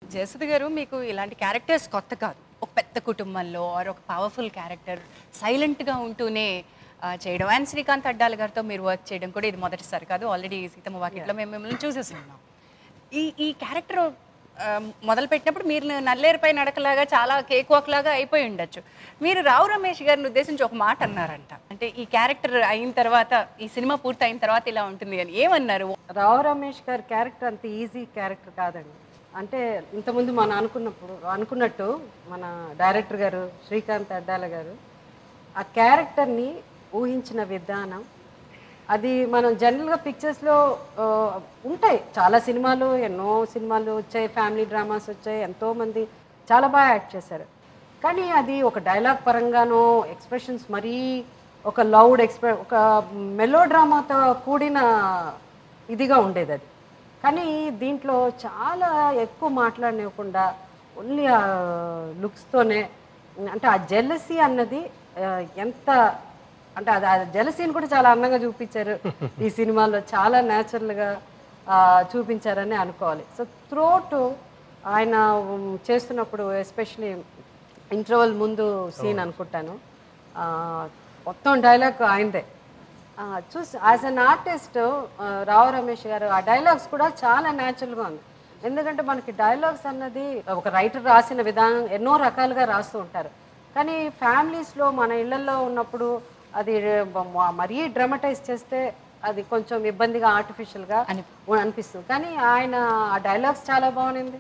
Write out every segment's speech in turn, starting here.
జయసుధ గారు మీకు ఇలాంటి క్యారెక్టర్స్ కొత్త కాదు ఒక పెద్ద కుటుంబంలో ఆర్ ఒక పవర్ఫుల్ క్యారెక్టర్ సైలెంట్గా ఉంటూనే ఆ, చేయడం అండ్ శ్రీకాంత్ అడ్డాల గారితో మీరు వర్క్ చేయడం కూడా ఇది మొదటిసారి కాదు ఆల్రెడీ సీతమ్మ వాకిట్లో మేము మిమ్మల్ని చూసేసి ఉన్నాం ఈ ఈ క్యారెక్టర్ మొదలు పెట్టినప్పుడు మీరు నల్లేరుపై నడకలాగా చాలా కేక్ వాక్ లాగా అయిపోయి ఉండొచ్చు మీరు రావు రమేష్ గారిని ఉద్దేశించి ఒక మాట అన్నారంట అంటే ఈ క్యారెక్టర్ అయిన తర్వాత ఈ సినిమా పూర్తి అయిన తర్వాత ఇలా ఉంటుంది అని ఏమన్నారు రావు రమేష్ గారి క్యారెక్టర్ అంత ఈజీ క్యారెక్టర్ కాదండి అంటే ఇంతకుముందు మనం అనుకున్నప్పుడు అనుకున్నట్టు మన డైరెక్టర్ గారు శ్రీకాంత్ అడ్డాల గారు ఆ క్యారెక్టర్ని ఊహించిన విధానం అది మనం జనరల్గా పిక్చర్స్లో ఉంటాయి చాలా సినిమాలు ఎన్నో సినిమాలు వచ్చాయి ఫ్యామిలీ డ్రామాస్ వచ్చాయి ఎంతోమంది చాలా బాగా యాక్ట్ చేశారు కానీ అది ఒక డైలాగ్ పరంగానో ఎక్స్ప్రెషన్స్ మరీ ఒక లౌడ్ ఎక్స్ప్రె ఒక మెలో డ్రామాతో కూడిన ఇదిగా ఉండేది అది కానీ దీంట్లో చాలా ఎక్కువ మాట్లాడనివ్వకుండా ఓన్లీ ఆ లుక్స్తోనే అంటే ఆ జెల్లసీ అన్నది ఆ, ఎంత అంటే అది ఆ జెలసీని కూడా చాలా అందంగా చూపించారు ఈ సినిమాలో చాలా న్యాచురల్గా చూపించారని అనుకోవాలి సో త్రోట్ ఆయన ఉమ్, చేస్తున్నప్పుడు ఎస్పెషలీ ఇంటర్వల్ ముందు సీన్ అనుకుంటాను ఆ, మొత్తం డైలాగ్ ఆయనదే ఆ, చూసి as an artist Rao Ramesh garu ఆ డైలాగ్స్ కూడా చాలా న్యాచురల్గా ఉంది ఎందుకంటే మనకి డైలాగ్స్ అన్నది ఒక రైటర్ రాసిన విధానం ఎన్నో రకాలుగా రాస్తూ ఉంటారు కానీ ఫ్యామిలీస్లో మన ఇళ్లలో ఉన్నప్పుడు అది మ- మరీ డ్రమటైజ్ చేస్తే అది కొంచెం ఇబ్బందిగా ఆర్టిఫిషియల్గా అనిపిస్తుంది కానీ ఆయన ఆ డైలాగ్స్ చాలా బాగుంది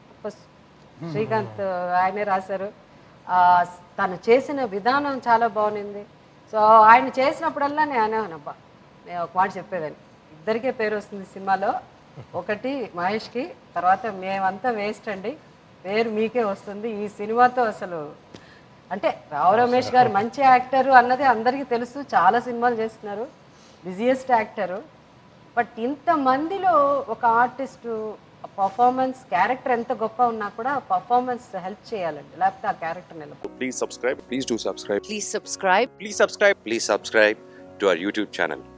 శ్రీకాంత్ ఆయనే రాశారు ఆ, తను చేసిన విధానం చాలా బాగుంది సో ఆయన చేసినప్పుడల్లా నేను అనేవానబ్బా నేను ఒక మాట చెప్పేదాన్ని ఇద్దరికే పేరు వస్తుంది సినిమాలో ఒకటి మహేష్కి తర్వాత మేమంతా వేస్ట్ అండి పేరు మీకే వస్తుంది ఈ సినిమాతో అసలు అంటే రావు రమేష్ గారు మంచి యాక్టర్ అన్నది అందరికీ తెలుసు చాలా సినిమాలు చేస్తున్నారు బిజియెస్ట్ యాక్టరు బట్ ఇంతమందిలో ఒక ఆర్టిస్టు పర్ఫార్మెన్స్ క్యారెక్టర్ ఎంత గొప్ప ఉన్నా కూడా పర్ఫార్మెన్స్ హెల్ప్ చేయాలండి లేకపోతే ఆ క్యారెక్టర్ నిలబడి Please subscribe. Please do subscribe. Please subscribe. Please subscribe. Please subscribe to our YouTube channel.